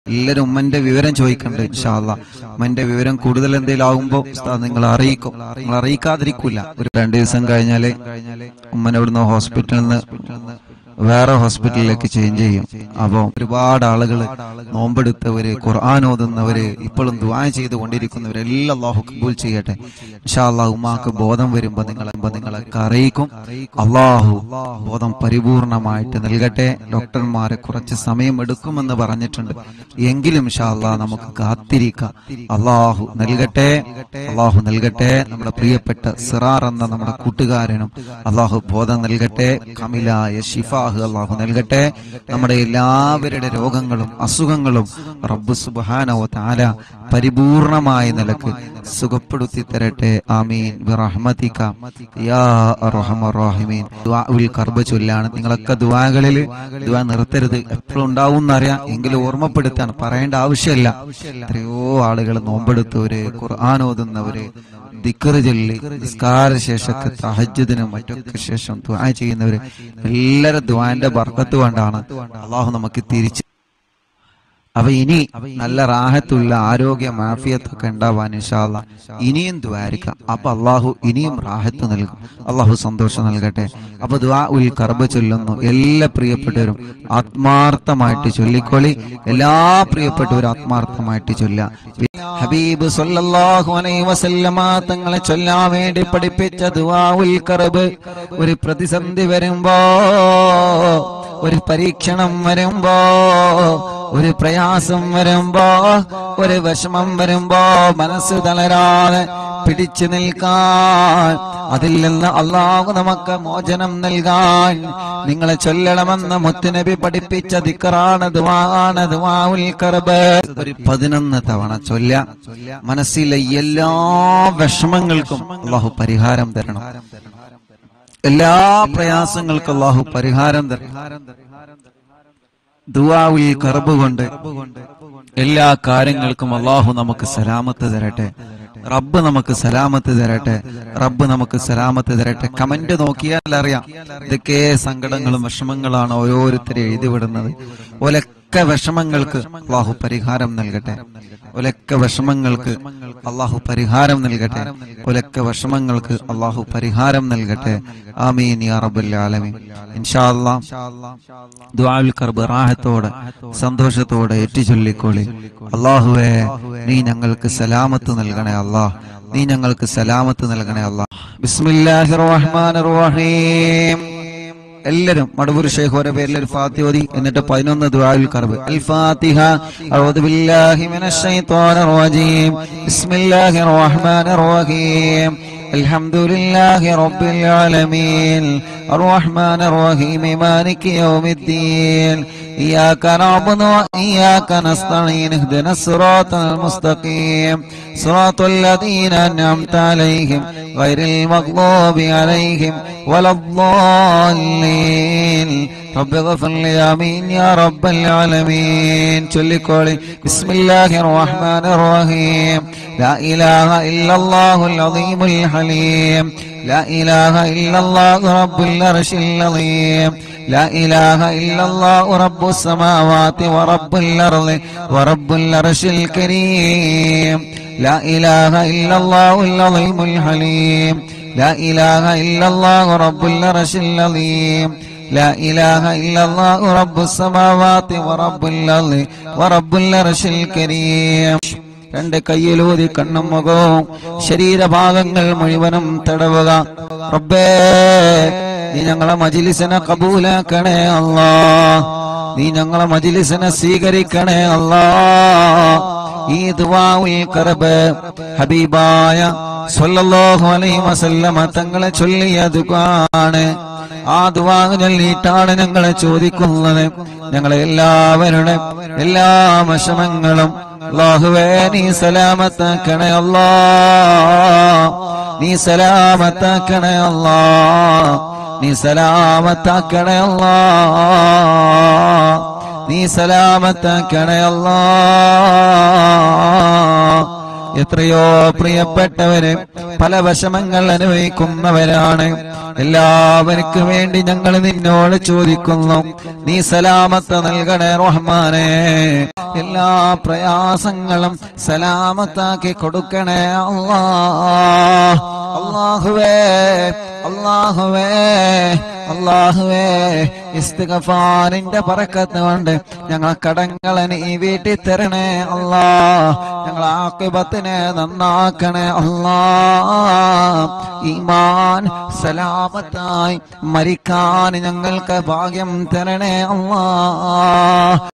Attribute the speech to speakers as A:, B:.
A: എല്ലാവരും ഉമ്മന്റെ വിവരം ചോദിക്കണ്ട് ഇൻഷാല്ല ഉമ്മന്റെ വിവരം കൂടുതൽ എന്തെങ്കിലും ആകുമ്പോ ഉസ്താദ് നിങ്ങൾ അറിയിക്കും നിങ്ങൾ അറിയിക്കാതിരിക്കൂല ഒരു രണ്ടു ദിവസം കഴിഞ്ഞാല് ഉമ്മനെ ഇവിടുന്ന് ഹോസ്പിറ്റലിൽ നിന്ന് വേറെ ഹോസ്പിറ്റലിലേക്ക് ചേഞ്ച് ചെയ്യും അപ്പൊ ഒരുപാട് ആളുകൾ നോമ്പെടുത്തവര് ഖുർആൻ ഓതുന്നവര് ഇപ്പോഴും ദുആ ചെയ്തുകൊണ്ടിരിക്കുന്നവര് എല്ലാം അള്ളാഹു കബൂൽ ചെയ്യട്ടെ ഇൻഷാ അള്ളാഹു ഉമ്മാക്ക് ബോധം വരുമ്പോ നിങ്ങളെ നിങ്ങളൊക്കെ അറിയിക്കും അള്ളാഹു ബോധം പരിപൂർണമായിട്ട് നൽകട്ടെ ഡോക്ടർമാരെ കുറച്ച് സമയം എടുക്കുമെന്ന് പറഞ്ഞിട്ടുണ്ട് എങ്കിലും ഇൻഷാ അള്ളാഹ് നമുക്ക് കാത്തിരിക്കാം അള്ളാഹു നൽകട്ടെ അള്ളാഹു നൽകട്ടെ നമ്മുടെ പ്രിയപ്പെട്ട സിറാർ എന്ന നമ്മുടെ കൂട്ടുകാരനും അള്ളാഹു ബോധം നൽകട്ടെ കമിലായ ഷിഫാഹ് അള്ളാഹു നൽകട്ടെ നമ്മുടെ എല്ലാവരുടെ രോഗങ്ങളും അസുഖങ്ങളും റബ്ബ് സുബ്ഹാനഹു വ തആല പരിപൂർണമായ നിലക്ക് സുഖപ്പെടുത്തി തരട്ടെ ആമീൻ ബിറഹ്മതിക യാ അർഹമർ റഹീമീൻ ദുആഉൽ കർബ ചൊല്ലാണ് നിങ്ങളൊക്കെ ദുആകളിൽ ദുആ നിർത്തരുത് എപ്പോഴും ഉണ്ടാവും എന്നറിയാം എങ്കിലും ഓർമ്മപ്പെടുത്താണ് പറയേണ്ട ആവശ്യമില്ല എത്രയോ ആളുകൾ നോമ്പെടുത്തവര് ഖുർആൻ ഓതുന്നവര് ദിക്കറ് ചൊല്ലി നിസ്കാര ശേഷത്തെ തഹജ്ജുദിനും മറ്റൊക്കെ ശേഷം ദുആ ചെയ്യുന്നവര് എല്ലാവരും ദുആന്റെ ബർക്കത്ത് കൊണ്ടാണ് അള്ളാഹു നമുക്ക് തിരിച്ച് അപ്പൊ ഇനി നല്ല റാഹത്തുള്ള ആരോഗ്യ മാഫിയത്തൊക്കെ ഉണ്ടാവാൻ ഇൻഷാല്ല ഇനിയും ദ്വാരിക്കാം അപ്പൊ അള്ളാഹു ഇനിയും റാഹത്ത് നൽകും അള്ളാഹു സന്തോഷം നൽകട്ടെ അപ്പൊ ദ്വാ ഉൽ കർബ ചൊല്ലുന്നു എല്ലാ പ്രിയപ്പെട്ടവരും ആത്മാർത്ഥമായിട്ട് ചൊല്ലിക്കൊള്ളി എല്ലാ പ്രിയപ്പെട്ടവരും ആത്മാർത്ഥമായിട്ട് ചൊല്ല ഹബീബ് സല്ലല്ലാഹു അലൈഹി വസല്ലമ തങ്ങളെ ചൊല്ലാൻ വേണ്ടി പഠിപ്പിച്ച ദുആ ഉൽ കർബ് ഒരു പ്രതിസന്ധി വരുമ്പോ ഒരു പരീക്ഷണം വരുമ്പോ ഒരു പ്രയാസം വരുമ്പോ ഒരു വിഷമം വരുമ്പോ മനസ്സ് തളരാതെ പിടിച്ചു നിൽക്കാൻ അതിൽ നിന്ന് അള്ളാഹു നമുക്ക് മോചനം നൽകാൻ നിങ്ങളെ ചൊല്ലണമെന്ന് മുത്തുനബി പഠിപ്പിച്ച ദിക്കറാണ് ദുവാണ് ദുവാഉൽ കർബ് ഒരു പതിനൊന്ന് തവണ ചൊല്ല മനസ്സിലെ എല്ലാ വിഷമങ്ങൾക്കും അള്ളാഹു പരിഹാരം തരണം എല്ലാ പ്രയാസങ്ങൾക്കും അള്ളാഹു പരിഹാരം തരണം ദുവാവിൽ കറബ് കൊണ്ട് എല്ലാ കാര്യങ്ങൾക്കും അള്ളാഹു നമുക്ക് സലാമത്ത് തരട്ടെ റബ്ബ് നമുക്ക് സലാമത്ത് തരട്ടെ റബ്ബ് നമുക്ക് സലാമത്ത് തരട്ടെ കമന്റ് നോക്കിയാൽ അറിയാം ഇതൊക്കെ സങ്കടങ്ങളും വിഷമങ്ങളാണ് ഓരോരുത്തരെ എഴുതിവിടുന്നത് ഒലക്ക വിഷമങ്ങൾക്ക് അള്ളാഹു പരിഹാരം നൽകട്ടെ ഒലക്ക വിഷമങ്ങൾക്ക് അള്ളാഹു പരിഹാരം നൽകട്ടെ ഒലക്ക വിഷമങ്ങൾക്ക് അള്ളാഹു പരിഹാരം നൽകട്ടെ ആമീൻ യാ റബ്ബൽ ആലമീൻ ഇൻഷാ അല്ലാഹ് ദുആഉൽ കർബ് റാഹത്തോടെ സന്തോഷത്തോടെ ഏറ്റുചൊല്ലിക്കോളി അള്ളാഹുവേ നീ ഞങ്ങൾക്ക് സലാമത്ത് നൽകണേ അല്ലാഹ് നീ ഞങ്ങൾക്ക് സലാമത്ത് നൽകണേ അല്ലാഹ് ബിസ്മില്ലാഹിർ റഹ്മാനിർ റഹീം എല്ലാരും മടവൂർ ഷെയ്ഖോരെ പേരിൽ ഒരു ഫാത്തിഹ ഓതി എന്നിട്ട് പതിനൊന്ന് ദുആഉൽ കർബ് അൽ ഫാത്തിഹ അഊദു ബില്ലാഹി മിനശ് ശൈത്വാനിർ റജീം ബിസ്മില്ലാഹിർ റഹ്മാനിർ റഹീം الحمد لله رب العالمين الرحمن الرحيم مالك يوم الدين إياك نعبد وإياك نستعين اهدنا الصراط المستقيم صراط الذين أنعمت عليهم غير المغضوب عليهم ولا الضالين رب اغفر لي آمين يا رب العالمين ചൊല്ലിക്കോളി بسم الله الرحمن الرحيم لا إله إلا الله العظيم الحليم لا إله إلا الله رب العرش العظيم لا إله إلا الله رب السماوات ورب الأرض ورب العرش الكريم لا إله إلا الله العظيم الحليم لا إله إلا الله رب العرش العظيم لا إله إلا الله رب السماوات ورب الأرض ورب العرش الكريم രണ്ട് കയ്യിലൂതി കണ്ണും മുഖവും ശരീരഭാഗങ്ങൾ മുഴുവനും തടവുക റബ്ബേ നീ ഞങ്ങളെ മജിലിസിനെ കബൂലാക്കണേ അല്ലാ നീ ഞങ്ങളെ മജിലിസിനെ സ്വീകരിക്കണേ അല്ലാ ഈ ദുവാഉൽ കറബ് ഹബീബായ സ്വല്ലല്ലാഹു അലൈഹി വസല്ലമ തങ്ങളെ ചൊല്ലിയ ദുആണ് ആ ദുആ ചൊല്ലിയിട്ടാണ് ഞങ്ങളെ ചോദിക്കുന്നത് ഞങ്ങളെ എല്ലാവരുടെ എല്ലാ വിഷമങ്ങളും അല്ലാഹുവേ നീ സലാമത്താക്കണേ അല്ലാ നീ സലാമത്താക്കണേ അല്ലാ നീ സലാമത്താക്കണേ അല്ലാ നീ സലാമത്താക്കണേ അല്ലാ എത്രയോ പ്രിയപ്പെട്ടവര് പല വിഷമങ്ങൾ അനുഭവിക്കുന്നവരാണ് എല്ലാവർക്കും വേണ്ടി ഞങ്ങൾ നിന്നോട് ചോദിക്കുന്നു നീ സലാമത്ത് നൽകണേ റഹ്മാനെ എല്ലാ പ്രയാസങ്ങളും സലാമത്താക്കി കൊടുക്കണേ അല്ലാ അള്ളാഹുവേ അള്ളാഹുവേ അള്ളാഹുവേ ഇസ്തിഗഫാറിന്റെ പറക്കത്ത് കൊണ്ട് ഞങ്ങളെ കടങ്ങളെ നീ വീട്ടിൽ തരണേ അല്ലാ ഞങ്ങളെ ആക്കിബത്തിനെ നന്നാക്കണേ അല്ലാ ഈമാൻ സലാമത്തായി മരിക്കാൻ ഞങ്ങൾക്ക് ഭാഗ്യം തരണേ അല്ലാ